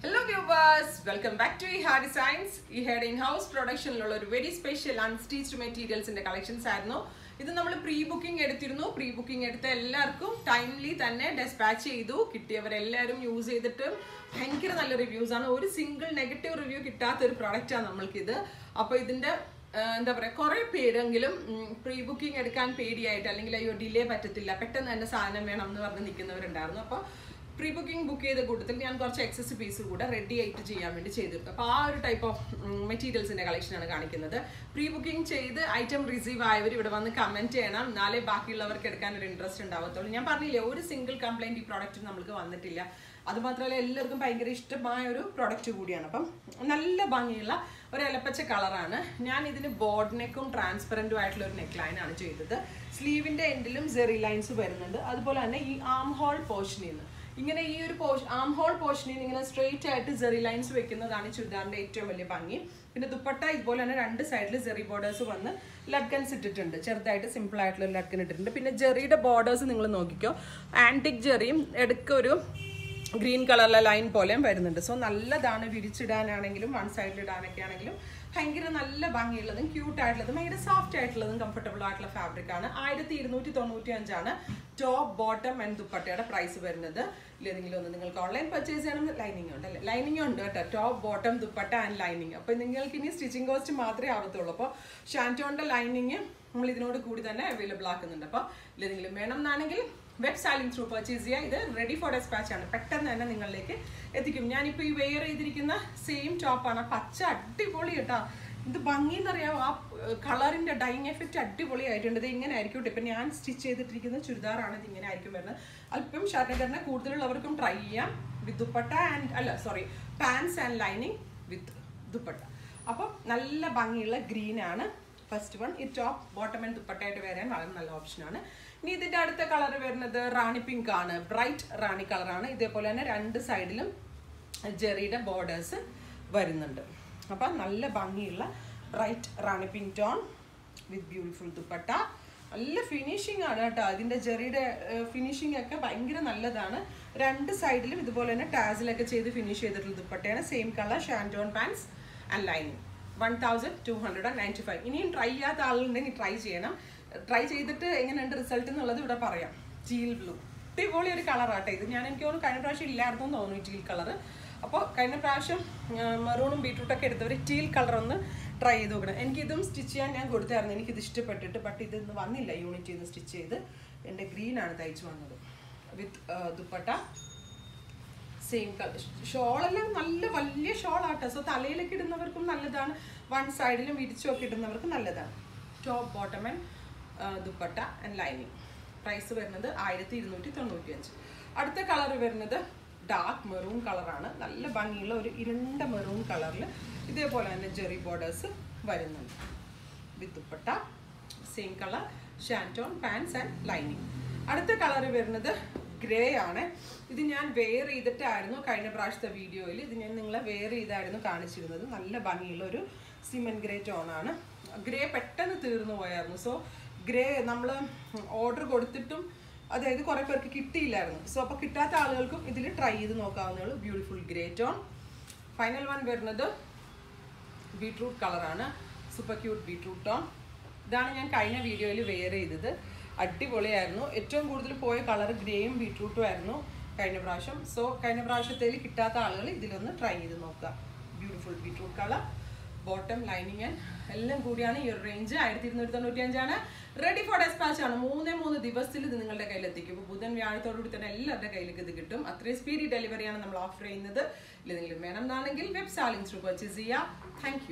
hello viewers welcome back to ഈ ഹാർ designs ഈ ഹെഡ് ഇൻ ഹൗസ് പ്രൊഡക്ഷനിലുള്ള ഒരു വെരി സ്പെഷ്യൽ അൺസ്റ്റീച്ച്ഡ് മെറ്റീരിയൽസിന്റെ കളക്ഷൻസ് ആയിരുന്നു ഇത് നമ്മൾ പ്രീ ബുക്കിംഗ് എടുത്തിരുന്നു പ്രീ ബുക്കിംഗ് എടുത്ത എല്ലാവർക്കും ടൈംലി തന്നെ ഡെസ്പാച്ച് ചെയ്തു കിട്ടിയവരെല്ലാവരും യൂസ് ചെയ്തിട്ട് ഭയങ്കര നല്ല റിവ്യൂസ് ആണ് ഒരു സിംഗിൾ നെഗറ്റീവ് റിവ്യൂ കിട്ടാത്ത ഒരു പ്രോഡക്റ്റാണ് നമ്മൾക്കിത് അപ്പോൾ ഇതിന്റെ ആ, എന്താ പറയുക കുറേ പേരെങ്കിലും പ്രീ ബുക്കിംഗ് എടുക്കാൻ പേടിയായിട്ട് അല്ലെങ്കിൽ അയ്യോ ഡിലേ പറ്റത്തില്ല പെട്ടെന്ന് തന്നെ സാധനം വേണം എന്ന് പറഞ്ഞ് നിൽക്കുന്നവരുണ്ടായിരുന്നു അപ്പോൾ പ്രീ ബുക്കിംഗ് ബുക്ക് ചെയ്ത കൂട്ടത്തിൽ ഞാൻ കുറച്ച് എക്സസ് പീസ് കൂടെ റെഡി ആയിട്ട് ചെയ്യാൻ വേണ്ടി ചെയ്തിരുന്നു അപ്പോൾ ആ ഒരു ടൈപ്പ് ഓഫ് മെറ്റീരിയൽസിന്റെ കളക്ഷനാണ് കാണിക്കുന്നത് പ്രീ ബുക്കിംഗ് ചെയ്ത് ഐറ്റം റിസീവ് ആയവർ ഇവിടെ വന്ന് കമന്റ് ചെയ്യണം എന്നാലേ ബാക്കിയുള്ളവർക്ക് എടുക്കാൻ ഒരു ഇൻട്രസ്റ്റ് ഉണ്ടാവത്തുള്ളൂ ഞാൻ പറഞ്ഞില്ലേ ഒരു സിംഗിൾ കംപ്ലൈന്റ് ഈ പ്രോഡക്റ്റ് നമ്മൾക്ക് വന്നിട്ടില്ല അത് മാത്രമല്ല എല്ലാവർക്കും ഭയങ്കര ഇഷ്ടമായ ഒരു പ്രോഡക്റ്റ് കൂടിയാണ് അപ്പം നല്ല ഭംഗിയുള്ള ഒരു ഇലപ്പച്ച കളറാണ് ഞാൻ ഇതിന് ബോർഡ് നെക്കും ട്രാൻസ്പെറൻറ്റും ആയിട്ടുള്ള ഒരു നെക്ക് ലൈൻ ആണ് ചെയ്തത് സ്ലീവിന്റെ എൻഡിലും ജെറി ലൈൻസ് വരുന്നുണ്ട് അതുപോലെ തന്നെ ഈ ആം ഹോൾ പോർഷനിൽ നിന്ന് ഇങ്ങനെ ഈ ഒരു പോർഷൻ ആം ഹോൾ പോർഷനിൽ നിന്ന് ഇങ്ങനെ സ്ട്രെയിറ്റ് ആയിട്ട് ജെറി ലൈൻസ് വെക്കുന്നതാണ് ഈ ചുരിദാറിന്റെ ഏറ്റവും വലിയ ഭംഗി പിന്നെ ദുപ്പട്ട ഇതുപോലെ തന്നെ രണ്ട് സൈഡിൽ ജെറി ബോർഡേഴ്സ് വന്ന് ലഡ്കൻസ് ഇട്ടിട്ടുണ്ട് ചെറുതായിട്ട് സിമ്പിൾ ആയിട്ടുള്ള ലഡ്കൻ ഇട്ടിട്ടുണ്ട് പിന്നെ ജെറിയുടെ ബോർഡേഴ്സ് നിങ്ങൾ നോക്കിക്കോ ആൻറ്റിക് ജെറിയും എടുക്കൊരു ഗ്രീൻ കളറിലെ ലൈൻ പോലെയും വരുന്നുണ്ട് സോ നല്ലതാണ് വിരിച്ചിടാനാണെങ്കിലും വൺ സൈഡിൽ ഇടാനൊക്കെ ആണെങ്കിലും ഭയങ്കര നല്ല ഭംഗിയുള്ളതും ക്യൂട്ട് ആയിട്ടുള്ളതും ഭയങ്കര സോഫ്റ്റ് ആയിട്ടുള്ളതും കംഫർട്ടബിൾ ആയിട്ടുള്ള ഫാബ്രിക് ആണ് ആയിരത്തി ഇരുന്നൂറ്റി തൊണ്ണൂറ്റി അഞ്ചാണ് ടോപ്പ് ബോട്ടം ആൻഡ് ദുപ്പട്ടയുടെ പ്രൈസ് വരുന്നത് ഇല്ലെങ്കിലും ഒന്ന് നിങ്ങൾക്ക് ഓൺലൈൻ പർച്ചേസ് ചെയ്യണം ലൈനിങ് ഉണ്ട് അല്ലേ ലൈനിങ് ഉണ്ട് കേട്ടോ top bottom dupatta and lining അപ്പോൾ നിങ്ങൾക്ക് ഇനി സ്റ്റിച്ചിങ് കോസ്റ്റ് മാത്രമേ ആവത്തുള്ളൂ അപ്പോൾ ഷാൻറ്റോണിൻ്റെ ലൈനിങ് നമ്മൾ ഇതിനോട് കൂടി തന്നെ അവൈലബിൾ ആക്കുന്നുണ്ട് അപ്പോൾ ഇല്ലെങ്കിലും വേണം എന്നാണെങ്കിൽ വെബ് സാലിംഗ് ത്രൂ പർച്ചേസ് ചെയ്യുക ഇത് റെഡി ഫോർ ഡെസ്പാച്ച് ആണ് പെട്ടെന്ന് തന്നെ നിങ്ങളിലേക്ക് എത്തിക്കും ഞാനിപ്പോൾ ഈ വെയർ ചെയ്തിരിക്കുന്ന സെയിം ടോപ്പാണ് പച്ച അടിപൊളി കേട്ടോ ഇത് ഭംഗി എന്നറിയാം ആ കളറിന്റെ ഡൈങ് എഫക്റ്റ് അടിപൊളിയായിട്ടുണ്ട് ഇത് ഇങ്ങനെ ആയിരിക്കും ഇപ്പം ഞാൻ സ്റ്റിച്ച് ചെയ്തിട്ടിരിക്കുന്ന ചുരിദാറാണ് ഇത് ഇങ്ങനെ ആയിരിക്കും വരുന്നത് അല്പം ഷർട്ടക്കറിനെ കൂടുതലുള്ളവർക്കും ട്രൈ ചെയ്യാം വിത്ത് ദുപ്പട്ട ആൻഡ് അല്ല sorry pants and lining with dupatta അപ്പം നല്ല ഭംഗിയുള്ള ഗ്രീൻ ആണ് ഫസ്റ്റ് വൺ ഈ ടോപ്പ് ബോട്ടം ആൻഡ് ദുപ്പട്ടയായിട്ട് വരാൻ വളരെ നല്ല ഓപ്ഷനാണ് ഇനി ഇതിന്റെ അടുത്ത കളർ വരുന്നത് റാണി പിങ്ക് ആണ് ബ്രൈറ്റ് റാണി കളറാണ് ഇതേപോലെ തന്നെ രണ്ട് സൈഡിലും ജെറിയുടെ ബോർഡേഴ്സ് വരുന്നുണ്ട് അപ്പം നല്ല ഭംഗിയുള്ള bright rani pink tone with beautiful dupatta നല്ല ഫിനിഷിംഗ് ആണ് കേട്ടോ അതിൻ്റെ ജെറിയുടെ ഫിനിഷിംഗ് ഒക്കെ ഭയങ്കര നല്ലതാണ് രണ്ട് സൈഡിലും ഇതുപോലെ തന്നെ ടാസിലൊക്കെ ചെയ്ത് ഫിനിഷ് ചെയ്തിട്ടുള്ള ദുപ്പട്ടയാണ് same colour ഷാൻറ്റോൺ pants and lining one thousand two hundred and ninety five ഇനിയും ട്രൈ ചെയ്യാത്ത ആളുണ്ടെങ്കിൽ ട്രൈ ചെയ്യണം ട്രൈ ചെയ്തിട്ട് എങ്ങനെയുണ്ട് റിസൾട്ട് എന്നുള്ളത് ഇവിടെ പറയാം ടീൽ ബ്ലൂ അടിപൊളി ഒരു കളറാട്ടെ ഇത് ഞാൻ എനിക്ക് തോന്നുന്നു കഴിഞ്ഞ പ്രാവശ്യം ഇല്ലായിരുന്നു എന്ന് തോന്നുന്നു ടീൽ കളർ അപ്പോൾ കഴിഞ്ഞ പ്രാവശ്യം മെറൂണും ബീട്രൂട്ടൊക്കെ എടുത്തവർ ടീൽ കളർ ഒന്ന് ട്രൈ ചെയ്ത് നോക്കണം എനിക്കിതും സ്റ്റിച്ച് ചെയ്യാൻ ഞാൻ കൊടുത്തായിരുന്നു എനിക്കിത് ഇഷ്ടപ്പെട്ടിട്ട് ബട്ട് ഇതൊന്നും വന്നില്ല യൂണിറ്റിൽ നിന്ന് സ്റ്റിച്ച് ചെയ്ത് എൻ്റെ ഗ്രീനാണ് തയ്ച്ചു വന്നത് വിത്ത് ദുപ്പട്ട സെയിം കളർ ഷോളെല്ലാം നല്ല വലിയ ഷോളാട്ടോ സോ തലയിലൊക്കെ ഇടുന്നവർക്കും നല്ലതാണ് വൺ സൈഡിലും വിരിച്ചുമൊക്കെ ഇടുന്നവർക്ക് നല്ലതാണ് top bottom and dupatta and lining price വരുന്നത് ആയിരത്തി ഇരുന്നൂറ്റി തൊണ്ണൂറ്റി അഞ്ച് അടുത്ത കളർ വരുന്നത് ഡാർക്ക് മെറൂൺ കളറാണ് നല്ല ഭംഗിയുള്ള ഒരു ഇരുണ്ട മെറൂൺ കളറിൽ ഇതേപോലെ തന്നെ ജെറി ബോർഡേഴ്സ് വരുന്നുണ്ട് with dupatta same colour ഷാൻറ്റോൺ pants and lining അടുത്ത കളർ വരുന്നത് ഗ്രേ ആണ് ഇത് ഞാൻ വെയർ ചെയ്തിട്ടായിരുന്നു കഴിഞ്ഞ പ്രാവശ്യത്തെ വീഡിയോയിൽ ഇത് ഞാൻ നിങ്ങളെ വെയർ ചെയ്തായിരുന്നു കാണിച്ചിരുന്നത് നല്ല ഭംഗിയുള്ള ഒരു സിമെന്റ് ഗ്രേ ടോണാണ് ഗ്രേ പെട്ടെന്ന് തീർന്നു പോയായിരുന്നു സോ ഗ്രേ നമ്മൾ ഓർഡർ കൊടുത്തിട്ടും അതായത് കുറേ പേർക്ക് കിട്ടിയില്ലായിരുന്നു സോ അപ്പോൾ കിട്ടാത്ത ആളുകൾക്കും ഇതിൽ ട്രൈ ചെയ്ത് നോക്കാവുന്നേ ഉള്ളൂ beautiful grey tone final one വരുന്നത് ബീട്രൂട്ട് കളറാണ് സൂപ്പർ ക്യൂട്ട് ബീട്രൂട്ട് ടോൺ ഇതാണ് ഞാൻ കഴിഞ്ഞ വീഡിയോയിൽ വെയർ ചെയ്തത് അടിപൊളിയായിരുന്നു ഏറ്റവും കൂടുതൽ പോയ കളർ ഗ്രേയും ബീട്രൂട്ടും ആയിരുന്നു കഴിഞ്ഞ പ്രാവശ്യം സോ കഴിഞ്ഞ പ്രാവശ്യത്തേൽ കിട്ടാത്ത ആളുകൾ ഇതിലൊന്ന് ട്രൈ ചെയ്ത് നോക്കുക beautiful beetroot colour bottom lining and എല്ലാം കൂടിയാണ് ഈ ഒരു റേഞ്ച് ആയിരത്തി ഇരുന്നൂറ്റി തൊണ്ണൂറ്റി അഞ്ചാണ് റെഡി ഫോർ ഡെസ്പാച്ച് ആണ് മൂന്നേ മൂന്ന് ദിവസത്തിൽ ഇത് നിങ്ങളുടെ കയ്യിലെത്തിക്കും ഇപ്പോൾ ബുധൻ വ്യാഴത്തോടുകൂടി തന്നെ എല്ലാവരുടെ കയ്യിലേക്ക് ഇത് കിട്ടും അത്രയും സ്പീഡി ഡെലിവറിയാണ് നമ്മൾ ഓഫർ ചെയ്യുന്നത് ഇല്ലെങ്കിലും വേണം എന്നാണെങ്കിൽ വെബ് സാലിംഗ് ത്രൂ പർച്ചേസ് ചെയ്യാം താങ്ക്